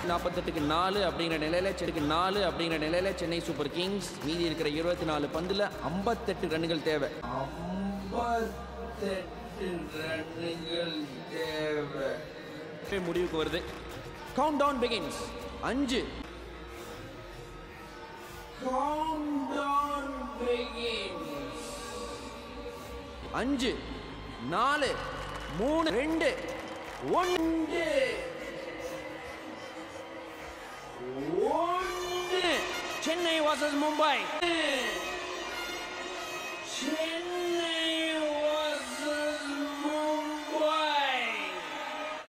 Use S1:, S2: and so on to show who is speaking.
S1: நாற்பத்தெட்டுக்கு நாலு அப்படிங்கிற நிலையில சென்னைக்கு நாலு அப்படிங்கிற நிலையில சென்னை சூப்பர் கிங்ஸ் மீதி இருக்கிற இருபத்தி நாலு பந்துல ஐம்பத்தெட்டு ரன்கள் தேவை ஐம்பத்தெட்டு ரன்கள் தேவை முடிவுக்கு வருது கவுண்ட் டவுன் பிகின்ஸ் அஞ்சு கவுண்ட் டவுன் பிகின்ஸ் அஞ்சு நாலு மூணு ரெண்டு ஒன்று ஒன்று சென்னை வாசஸ் மும்பை சென்னை